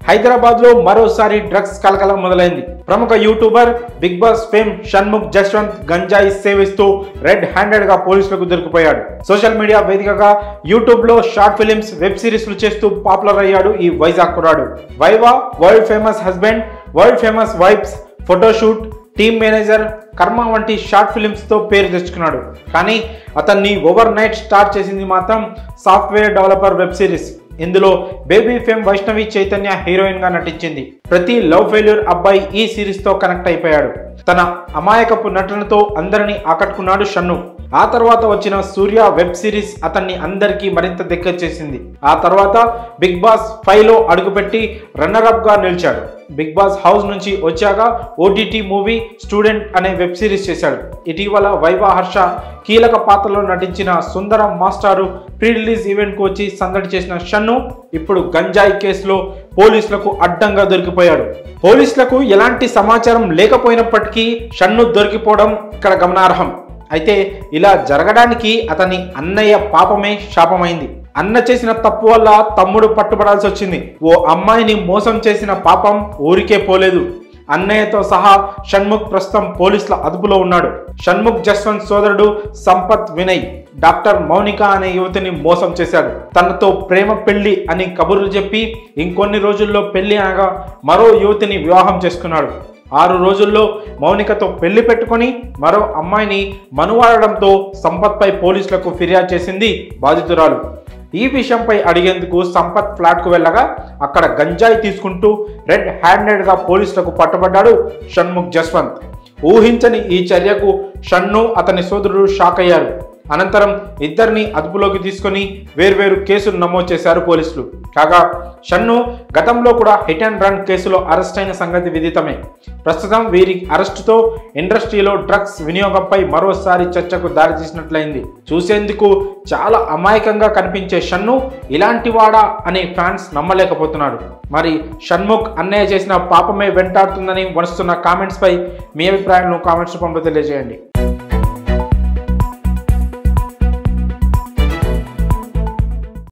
హైదరాబాద్ లో మరోసారి డ్రగ్స్ కలకలం మొదలైంది ప్రముఖ youtuber big boss fame Shanmukh Jaswanth గంజాయి సేవిస్తూ రెడ్ హ్యాండెడ్ గా పోలీసులకు దొరికిపోయాడు సోషల్ మీడియా వేదికగా యూట్యూబ్ లో షార్ట్ ఫిలిమ్స్ వెబ్ సిరీస్లు చేస్తూ పాపులర్ అయ్యాడు ఈ వైజాగ్ కుర్రాడు Viva world famous husband world famous vibes photoshoot team manager కర్మ వంటి షార్ట్ ఫిలిమ్స్తో పేరు తెచ్చుకున్నాడు కానీ అతన్ని ఓవర్ నైట్ స్టార్ట్ చేసింది మాత్రం సాఫ్ట్వేర్ డెవలపర్ వెబ్ సిరీస్ ఇందులో baby fame Vaishnavi Chaitanya heroine గా నటించింది ప్రతి లవ్ ఫెయిల్యూర్ అబ్బాయి ఈ సిరీస్ తో కనెక్ట్ అయిపోయాడు తన అమాయకపు నటనతో అందరినీ ఆకట్టుకున్నాడు షన్ను ఆ తర్వాత వచ్చిన సూర్య వెబ్ సిరీస్ అతన్ని అందరికీ మరింత దగ్గర చేసింది ఆ తర్వాత బిగ్ బాస్ ఫైవ్ లో అడుగుపెట్టి రన్నర్ అప్ గా నిలిచాడు బిగ్ బాస్ హౌస్ నుంచి వచ్చాక ఓటీటీ మూవీ స్టూడెంట్ అనే వెబ్ సిరీస్ చేశాడు ఇటీవల వైవా హర్ష కీలక పాత్రలో నటించిన సుందరం మాస్టారు ప్రీ రిలీజ్ ఈవెంట్కు వచ్చి సందడి చేసిన షన్ను ఇప్పుడు గంజాయి కేసులో పోలీసులకు అడ్డంగా దొరికిపోయాడు పోలీసులకు ఎలాంటి సమాచారం లేకపోయినప్పటికీ షన్ను దొరికిపోవడం ఇక్కడ గమనార్హం అయితే ఇలా జరగడానికి అతని అన్నయ్య పాపమే శాపమైంది అన్న చేసిన తప్పు వల్ల తమ్ముడు పట్టుబడాల్సి వచ్చింది ఓ అమ్మాయిని మోసం చేసిన పాపం ఊరికే పోలేదు అన్నయ్యతో సహా షణ్ముఖ్ ప్రస్తుతం పోలీసుల అదుపులో ఉన్నాడు షణ్ముఖ్ జస్వంత్ సోదరుడు సంపత్ వినయ్ డాక్టర్ మౌనిక అనే యువతిని మోసం చేశాడు తనతో ప్రేమ పెళ్లి అని కబుర్లు చెప్పి ఇంకొన్ని రోజుల్లో పెళ్లి అనగా మరో యువతిని వివాహం చేసుకున్నాడు ఆరు రోజుల్లో మౌనికతో పెళ్లి పెట్టుకొని మరో అమ్మాయిని మనువాడడంతో సంపత్పై పోలీసులకు ఫిర్యాదు చేసింది బాధితురాలు ఈ విషయంపై అడిగేందుకు సంపత్ ఫ్లాట్కు వెళ్ళగా అక్కడ గంజాయి తీసుకుంటూ రెడ్ హ్యాండెడ్గా పోలీసులకు పట్టుబడ్డాడు షణ్ముఖ్ జస్వంత్ ఊహించని ఈ చర్యకు షన్ను అతని సోదరుడు షాక్ అయ్యారు అనంతరం ఇద్దరిని అదుపులోకి తీసుకొని వేర్వేరు కేసులు నమోదు చేశారు పోలీసులు కాగా షన్ను గతంలో కూడా హిట్ అండ్ రన్ కేసులో అరెస్ట్ అయిన సంగతి విదితమే ప్రస్తుతం వీరి అరెస్టుతో ఇండస్ట్రీలో డ్రగ్స్ వినియోగంపై మరోసారి చర్చకు దారితీసినట్లయింది చూసేందుకు చాలా అమాయకంగా కనిపించే షన్ను ఇలాంటి వాడా అని ఫ్యాన్స్ నమ్మలేకపోతున్నారు మరి షణ్ముఖ్ అన్నయ్య చేసిన పాపమే వెంటాడుతుందని వస్తున్న కామెంట్స్పై మీ అభిప్రాయాలను కామెంట్స్ రూపంలో తెలియజేయండి